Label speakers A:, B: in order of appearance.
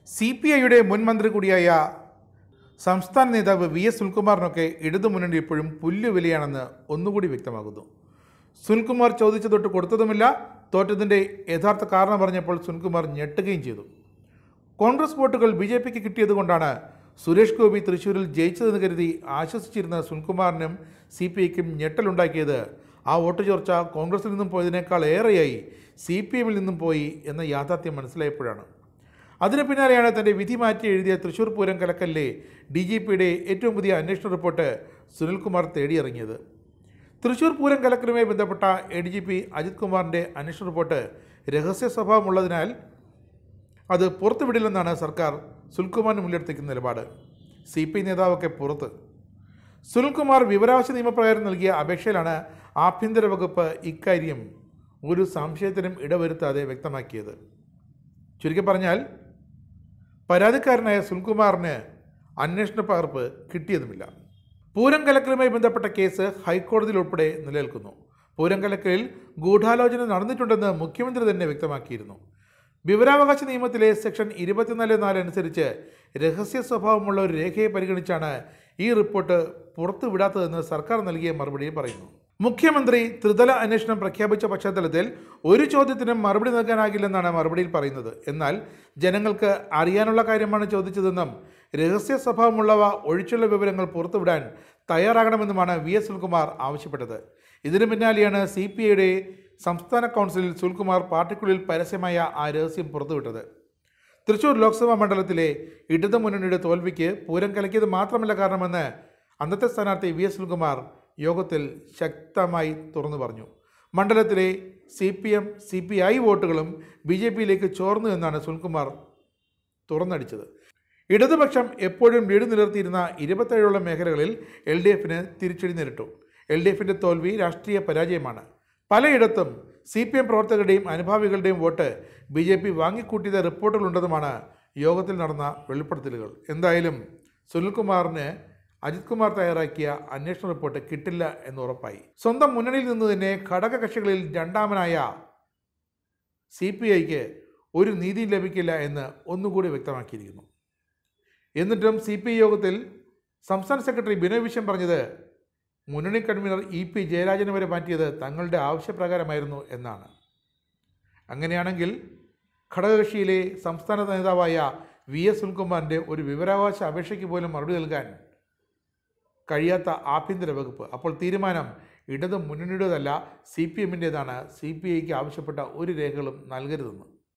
A: C P ഐയുടെ മുൻ മന്ത്രി കൂടിയായ സംസ്ഥാന നേതാവ് വി എസ് സുനിൽകുമാറിനൊക്കെ ഇടതുമുന്നണി ഇപ്പോഴും പുല്ലുവിലയാണെന്ന് ഒന്നുകൂടി വ്യക്തമാകുന്നു സുനിൽകുമാർ ചോദിച്ചു തൊട്ട് കൊടുത്തതുമില്ല തോറ്റതിൻ്റെ യഥാർത്ഥ കാരണം പറഞ്ഞപ്പോൾ സുനിൽകുമാർ ഞെട്ടുകയും ചെയ്തു കോൺഗ്രസ് വോട്ടുകൾ ബി ജെ പിക്ക് കിട്ടിയതുകൊണ്ടാണ് സുരേഷ് ഗോപി തൃശ്ശൂരിൽ ജയിച്ചതെന്ന് കരുതി ആശ്വസിച്ചിരുന്ന സുനിൽകുമാറിനും സി പി ഐക്കും ഞെട്ടലുണ്ടാക്കിയത് ആ വോട്ട് ചോർച്ച കോൺഗ്രസിൽ നിന്നും പോയതിനേക്കാൾ ഏറെയായി സി പി എമ്മിൽ നിന്നും പോയി എന്ന യാഥാർത്ഥ്യം മനസ്സിലായപ്പോഴാണ് അതിന് പിന്നാലെയാണ് തൻ്റെ വിധി മാറ്റി എഴുതിയ തൃശ്ശൂർ പൂരം കലക്കലിലെ ഡി ജി പിയുടെ ഏറ്റവും പുതിയ അന്വേഷണ റിപ്പോർട്ട് സുനിൽകുമാർ തേടിയിറങ്ങിയത് തൃശൂർ പൂരം കലക്കലുമായി ബന്ധപ്പെട്ട A D G P Ajith കുമാറിൻ്റെ അന്വേഷണ റിപ്പോർട്ട് രഹസ്യ സ്വഭാവമുള്ളതിനാൽ അത് പുറത്തുവിടില്ലെന്നാണ് സർക്കാർ സുനിൽകുമാറിന് മുന്നിലെത്തിക്കുന്ന നിലപാട് സി പി നേതാവൊക്കെ പുറത്ത് സുനിൽകുമാർ വിവരാവകാശ നിയമപ്രകാരം നൽകിയ അപേക്ഷയിലാണ് ആഭ്യന്തര വകുപ്പ് ഇക്കാര്യം ഒരു സംശയത്തിനും ഇടവരുത്താതെ വ്യക്തമാക്കിയത് ചുരുക്കി പറഞ്ഞാൽ പരാതിക്കാരനായ സുനിൽകുമാറിന് അന്വേഷണ പകർപ്പ് കിട്ടിയതുമില്ല പൂരം കലക്കലുമായി ബന്ധപ്പെട്ട കേസ് ഹൈക്കോടതിയിൽ ഉൾപ്പെടെ നിലനിൽക്കുന്നു പൂരം കലക്കലിൽ ഗൂഢാലോചന നടന്നിട്ടുണ്ടെന്ന് മുഖ്യമന്ത്രി തന്നെ വ്യക്തമാക്കിയിരുന്നു വിവരാവകാശ നിയമത്തിലെ സെക്ഷൻ ഇരുപത്തിനാല് നാല് അനുസരിച്ച് രഹസ്യ സ്വഭാവമുള്ള ഒരു രേഖയെ പരിഗണിച്ചാണ് ഈ റിപ്പോർട്ട് പുറത്തുവിടാത്തതെന്ന് സർക്കാർ നൽകിയ മറുപടിയിൽ പറയുന്നു മുഖ്യമന്ത്രി ത്രിതല അന്വേഷണം പ്രഖ്യാപിച്ച പശ്ചാത്തലത്തിൽ ഒരു ചോദ്യത്തിനും മറുപടി നൽകാനാകില്ലെന്നാണ് മറുപടിയിൽ പറയുന്നത് എന്നാൽ ജനങ്ങൾക്ക് അറിയാനുള്ള കാര്യമാണ് ചോദിച്ചതെന്നും രഹസ്യ സ്വഭാവമുള്ളവ ഒഴിച്ചുള്ള വിവരങ്ങൾ പുറത്തുവിടാൻ തയ്യാറാകണമെന്നുമാണ് വി എസ് സുൽകുമാർ ആവശ്യപ്പെട്ടത് ഇതിനു പിന്നാലെയാണ് സി പി ഐയുടെ സംസ്ഥാന കൗൺസിലിൽ സുൽകുമാർ പാർട്ടിക്കുള്ളിൽ പരസ്യമായ ആ രഹസ്യം പുറത്തുവിട്ടത് തൃശൂർ ലോക്സഭാ മണ്ഡലത്തിലെ ഇടതു മുന്നണിയുടെ തോൽവിക്ക് പൂരം കലക്കിയത് മാത്രമല്ല കാരണമെന്ന് അന്നത്തെ സ്ഥാനാർത്ഥി വി എസ് സുൽകുമാർ യോഗത്തിൽ ശക്തമായി തുറന്നു പറഞ്ഞു മണ്ഡലത്തിലെ C P M C P I വോട്ടുകളും ബി ജെ പിയിലേക്ക് ചോർന്നു എന്നാണ് സുനിൽകുമാർ തുറന്നടിച്ചത് ഇടതുപക്ഷം എപ്പോഴും ലീഡ് നിലർത്തിയിരുന്ന ഇരുപത്തേഴോളം മേഖലകളിൽ എൽ ഡി എഫിന് തിരിച്ചടി നേരിട്ടു എൽ ഡി എഫിൻ്റെ തോൽവി രാഷ്ട്രീയ പരാജയമാണ് പലയിടത്തും സി പി എം പ്രവർത്തകരുടെയും അനുഭാവികളുടെയും വോട്ട് ബി ജെ പി വാങ്ങിക്കൂട്ടിയ റിപ്പോർട്ടുകളുണ്ടെന്നുമാണ് യോഗത്തിൽ നടന്ന വെളിപ്പെടുത്തലുകൾ എന്തായാലും സുനിൽകുമാറിന് അജിത് കുമാർ തയ്യാറാക്കിയ അന്വേഷണ റിപ്പോർട്ട് കിട്ടില്ല എന്ന് ഉറപ്പായി സ്വന്തം മുന്നണിയിൽ നിന്ന് തന്നെ ഘടകകക്ഷികളിൽ രണ്ടാമനായ സി പി ഐക്ക് ഒരു നീതിയും ലഭിക്കില്ല എന്ന് ഒന്നുകൂടി വ്യക്തമാക്കിയിരിക്കുന്നു എന്നിട്ടും സി പി ഐ യോഗത്തിൽ സംസ്ഥാന സെക്രട്ടറി ബിനോയ് വിശ്വം പറഞ്ഞത് മുന്നണി കൺവീനർ ഇ പി ജയരാജനെ വരെ മാറ്റിയത് തങ്ങളുടെ ആവശ്യപ്രകാരമായിരുന്നു എന്നാണ് അങ്ങനെയാണെങ്കിൽ ഘടകകക്ഷിയിലെ സംസ്ഥാന നേതാവായ വി എസ് സുനിൽകുമാറിൻ്റെ ഒരു വിവരാവകാശ അപേക്ഷയ്ക്ക് പോലും മറുപടി നൽകാൻ കഴിയാത്ത ആഭ്യന്തര വകുപ്പ് അപ്പോൾ തീരുമാനം ഇടത് മുന്നണിയുടേതല്ല സി പി എമ്മിൻ്റേതാണ് സി പി ഐക്ക് ആവശ്യപ്പെട്ട ഒരു രേഖകളും നൽകരുതെന്ന്